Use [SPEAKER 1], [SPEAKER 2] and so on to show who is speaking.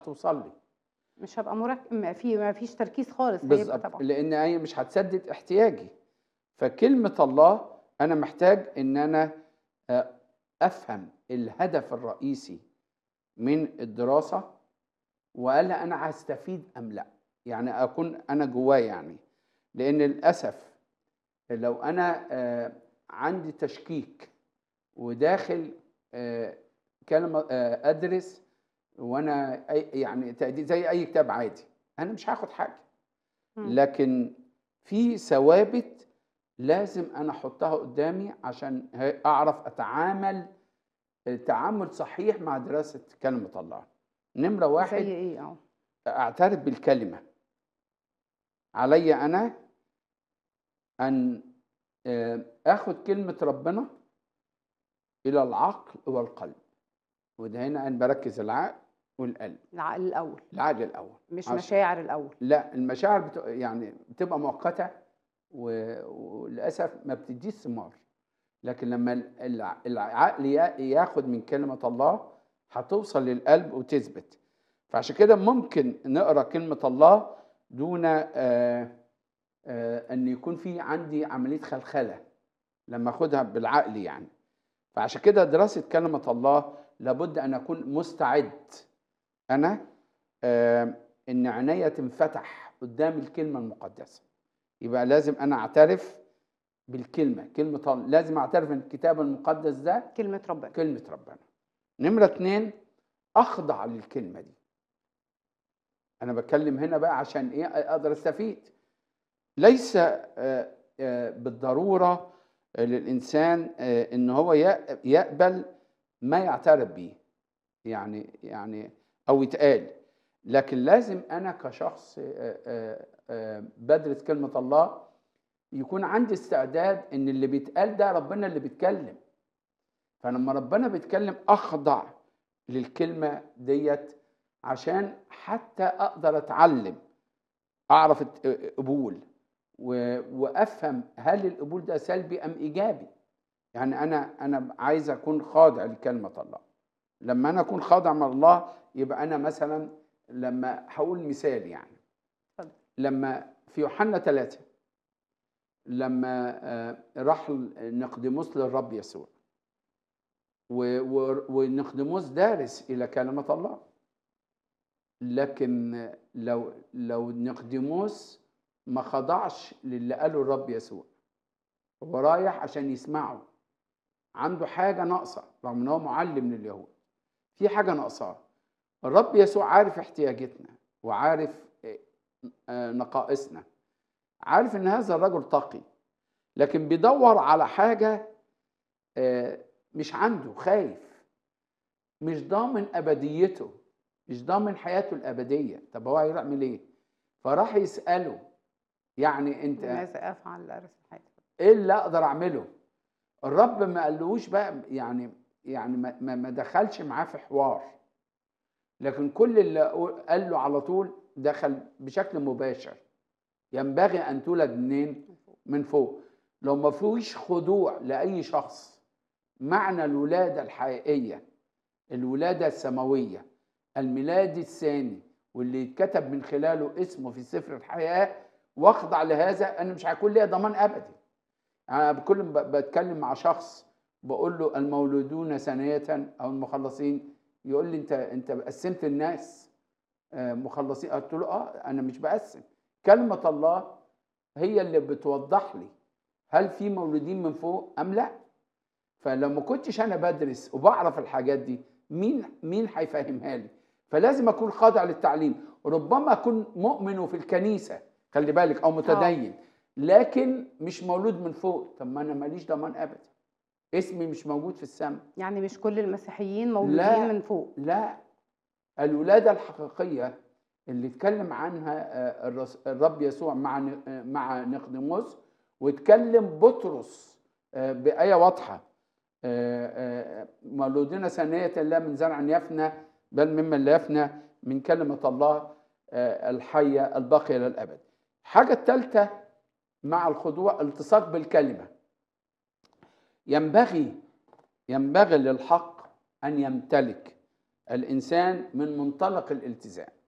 [SPEAKER 1] توصل لي
[SPEAKER 2] مش هابقى مرك ما في ما فيش تركيز خالص هيبقى
[SPEAKER 1] بالظبط
[SPEAKER 2] طبعا
[SPEAKER 1] لان هي مش هتسدد احتياجي فكلمه الله انا محتاج ان انا آه، افهم الهدف الرئيسي من الدراسه وهل انا هستفيد ام لا يعني اكون انا جواه يعني لان للاسف لو انا آه، عندي تشكيك وداخل آه، كلمه آه، ادرس وانا أي- يعني تقدير زي اي كتاب عادي انا مش هاخد حاجه
[SPEAKER 2] مم.
[SPEAKER 1] لكن في ثوابت لازم انا احطها قدامي عشان ه- اعرف اتعامل تعامل صحيح مع دراسه كلمه الله نمره
[SPEAKER 2] زي
[SPEAKER 1] واحد
[SPEAKER 2] ايه اه
[SPEAKER 1] اعترف بالكلمه علي انا ان آه، اخد كلمه ربنا الى العقل والقلب وده هنا انا بركز العقل والقلب
[SPEAKER 2] العقل الاول
[SPEAKER 1] العقل الاول
[SPEAKER 2] مش
[SPEAKER 1] عشان-
[SPEAKER 2] مشاعر الاول
[SPEAKER 1] لا المشاعر بت... يعني بتبقى مؤقته و... وللاسف ما بتديش ثمار لكن لما ال- الع- العقل يا- ياخد من كلمه الله هتوصل للقلب وتثبت فعشان كده ممكن نقرا كلمه الله دون آه آه ان يكون في عندي عمليه خلخله لما اخدها بالعقل يعني فعشان كده دراسه كلمه الله لابد ان اكون مستعد انا آه ان عينيا تنفتح قدام الكلمه المقدسه يبقى لازم انا اعترف بالكلمه كلمه الله لازم اعترف ان الكتاب المقدس ده
[SPEAKER 2] كلمه ربنا
[SPEAKER 1] كلمه ربنا نمره اتنين اخضع للكلمه دي انا بتكلم هنا بقى عشان ايه اقدر استفيد ليس آه، آه، بالضروره للانسان آه، ان هو يق- يقبل ما يعترف به يعني يعني او يتقال لكن لازم انا كشخص آه، آه، آه، بدرس كلمه الله يكون عندي استعداد ان اللي بيتقال ده ربنا اللي بيتكلم فلما ربنا بيتكلم اخضع للكلمه ديت عشان حتى اقدر اتعلم اعرف الت- قبول و- وافهم هل القبول ده سلبي ام ايجابي يعني انا انا عايز اكون خاضع لكلمه الله لما انا اكون خاضع مع الله يبقى انا مثلا لما هقول مثال يعني
[SPEAKER 2] اتفضل.
[SPEAKER 1] لما في يوحنا ثلاثة لما آه، راح نقدموس للرب يسوع و- و- ونقدموس دارس الى كلمه الله لكن لو لو نقدموس ما خضعش للي قاله الرب يسوع هو رايح عشان يسمعه عنده حاجه ناقصه رغم ان هو معلم لليهود في حاجه ناقصاه الرب يسوع عارف احتياجاتنا وعارف آه، آه، نقائصنا عارف ان هذا الرجل تقي لكن بيدور على حاجه آه، مش عنده خايف مش ضامن ابديته مش ضامن حياته الابديه طب هو هيعمل ايه فراح يساله يعني انت
[SPEAKER 2] ماذا افعل لارث الحياه
[SPEAKER 1] ايه اللي اقدر اعمله الرب ما قالوش بقى يعني يعني ما, ما ما دخلش معاه في حوار لكن كل اللي قال له على طول دخل بشكل مباشر ينبغي ان تولد منين من فوق لو ما فيش خضوع لاي شخص معنى الولاده الحقيقيه الولاده السماويه الميلاد الثاني واللي يتكتب من خلاله اسمه في سفر الحياه واخضع لهذا انا مش هيكون ليا ضمان ابدي انا كل ما ب- بتكلم مع شخص بقول له المولودون ثانيه او المخلصين يقول لي انت انت قسمت الناس آه، مخلصين قلت له اه انا مش بقسم كلمه الله هي اللي بتوضح لي هل في مولودين من فوق ام لا فلو ما كنتش انا بدرس وبعرف الحاجات دي مين مين هيفهمها لي فلازم اكون خاضع للتعليم ربما اكون مؤمن في الكنيسه خلي بالك او متدين لكن مش مولود من فوق طب ما انا ماليش ضمان ابدا اسمي مش موجود في السماء
[SPEAKER 2] يعني مش كل المسيحيين مولودين
[SPEAKER 1] لا.
[SPEAKER 2] من فوق
[SPEAKER 1] لا الولادة الحقيقية اللي اتكلم عنها آه، الرس- الرب يسوع مع ن- آه، مع نقدموس واتكلم بطرس آه، بآية واضحة آه، آه، مولودين ثانية لا من زرع يفنى بل ممن لا يفنى من كلمة الله آه، الحية الباقية للأبد حاجة الثالثة مع الخضوع التصاق بالكلمة ينبغي ينبغي للحق أن يمتلك الانسان من منطلق الالتزام